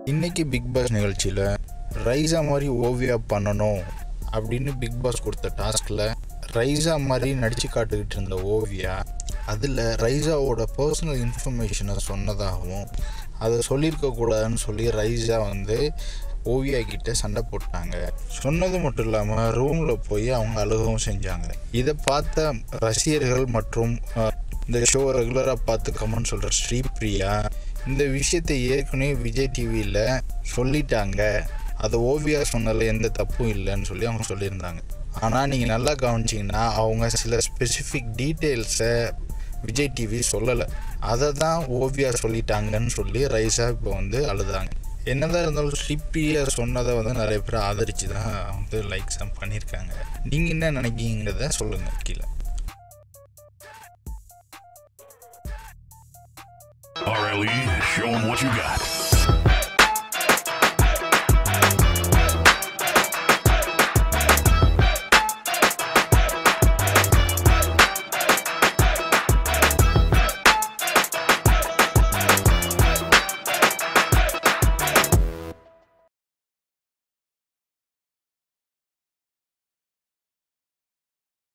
இன்னைக்கு big pass நிகழ்ச்சியில் ரைஸா மாதிரி ஓவியா பண்ணணும் அப்படின்னு பிக் பாஸ் கொடுத்த டாஸ்கில் ரைஸா மாதிரி நடித்து காட்டுக்கிட்டு இருந்த ஓவியா அதில் ரைஸாவோட பர்சனல் இன்ஃபர்மேஷனை சொன்னதாகவும் அதை சொல்லியிருக்க கூடாதுன்னு சொல்லி ரைஸா வந்து ஓவியா கிட்ட சண்டை போட்டாங்க சொன்னது மட்டும் இல்லாமல் ரூமில் போய் அவங்க அழுகவும் செஞ்சாங்க இதை பார்த்த ரசிகர்கள் மற்றும் அஹ், இந்த ஷோ ரெகுலராக பார்த்து கமெண்ட் சொல்கிற ஸ்ரீபிரியா இந்த விஷயத்தை ஏற்கனவே விஜய் டிவியில் சொல்லிட்டாங்க அது ஓவியா சொன்னதில் எந்த தப்பும் இல்லைன்னு சொல்லி அவங்க சொல்லியிருந்தாங்க ஆனால் நீங்கள் நல்லா கவனிச்சிங்கன்னா அவங்க சில ஸ்பெசிஃபிக் டீட்டெயில்ஸை விஜய் டிவி சொல்லலை அதை தான் ஓவியா சொல்லிட்டாங்கன்னு சொல்லி ரைஸா இப்போ வந்து அழுதாங்க என்னதான் இருந்தாலும் ஸ்ரீபிரியா சொன்னதை வந்து நிறைய பேர் ஆதரித்து தான் வந்து லைக்ஸ் பண்ணியிருக்காங்க நீங்கள் என்ன நினைக்கிறீங்கிறத சொல்லுங்கள் கீழே RLE, show 'em what you got.